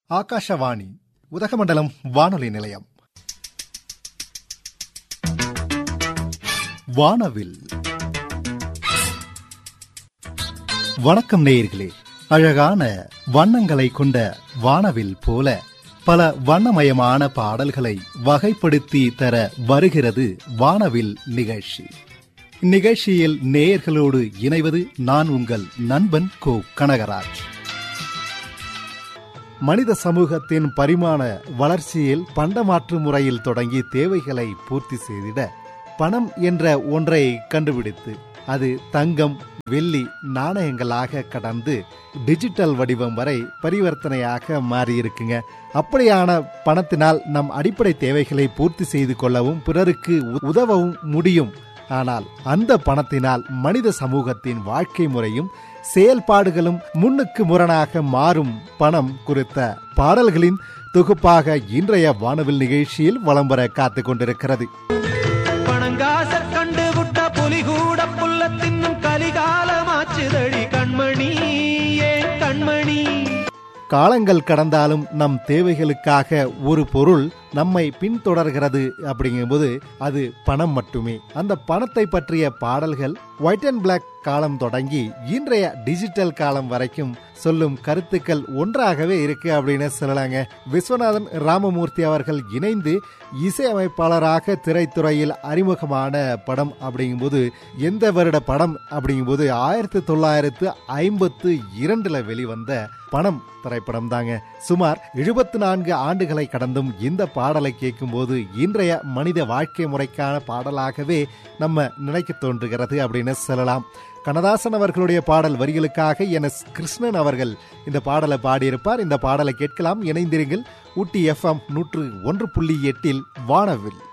ஆகாஷவாணி உதகமண்டலம் வானொலி நிலையம் வானவில் வணக்கம் நேயர்களே அழகான வண்ணங்களை கொண்ட வானவில் போல பல வண்ணமயமான பாடல்களை வகைப்படுத்தி தர வருகிறது வானவில் நிகழ்ச்சி இந்நிகழ்ச்சியில் நேயர்களோடு இணைவது நான் உங்கள் நண்பன் கோ கனகராஜ் மனித சமூகத்தின் பரிமாண வளர்ச்சியில் பண்டமாற்று முறையில் தொடங்கி தேவைகளை பூர்த்தி செய்திட பணம் என்ற ஒன்றை கண்டுபிடித்து அது தங்கம் வெள்ளி நாணயங்களாக கடந்து டிஜிட்டல் வடிவம் வரை பரிவர்த்தனையாக மாறியிருக்குங்க அப்படியான பணத்தினால் நம் அடிப்படை தேவைகளை பூர்த்தி செய்து கொள்ளவும் பிறருக்கு உதவவும் முடியும் ஆனால் அந்த பணத்தினால் மனித சமூகத்தின் வாழ்க்கை முறையும் செயல்பாடுகளும் முன்னுக்கு முரணாக மாறும் பணம் குறித்த பாடல்களின் தொகுப்பாக இன்றைய வானவில் நிகழ்ச்சியில் வலம் வர காத்துக் கொண்டிருக்கிறது பணங்காச கண்டு விட்ட புலி கூட புல்ல தின்னும் கலிகாலமாச்சுதடி கண்மணி ஏன் கண்மணி காலங்கள் கடந்தாலும் நம் தேவைகளுக்காக ஒரு பொருள் நம்மை பின்தொடர்கிறது அப்படிங்கும்போது அது பணம் மட்டுமே அந்த பணத்தை பற்றிய பாடல்கள் ஒயிட் அண்ட் பிளாக் காலம் தொடங்கி இன்றைய டிஜிட்டல் காலம் வரைக்கும் சொல்லும் கருத்துக்கள் ஒன்றாகவே இருக்கு அப்படின்னு சொல்லலாங்க விஸ்வநாதன் ராமமூர்த்தி அவர்கள் இணைந்து இசையமைப்பாளராக திரைத்துறையில் அறிமுகமான படம் அப்படிங்கும்போது எந்த வருட படம் அப்படிங்கும்போது ஆயிரத்தி தொள்ளாயிரத்து ஐம்பத்து இரண்டுல வெளிவந்த பணம் திரைப்படம் தாங்க சுமார் எழுபத்தி நான்கு ஆண்டுகளை கடந்தும் இந்த பாடலை கேட்கும்போது இன்றைய மனித வாழ்க்கை முறைக்கான பாடலாகவே நம்ம நினைக்க தோன்றுகிறது அப்படின்னு சொல்லலாம் கண்ணதாசன் அவர்களுடைய பாடல் வரிகளுக்காக என் எஸ் கிருஷ்ணன் அவர்கள் இந்த பாடலை பாடியிருப்பார் இந்த பாடலை கேட்கலாம் இணைந்திருங்கள் ஊட்டி எஃப்எம் நூற்று ஒன்று புள்ளி எட்டில் வானவில்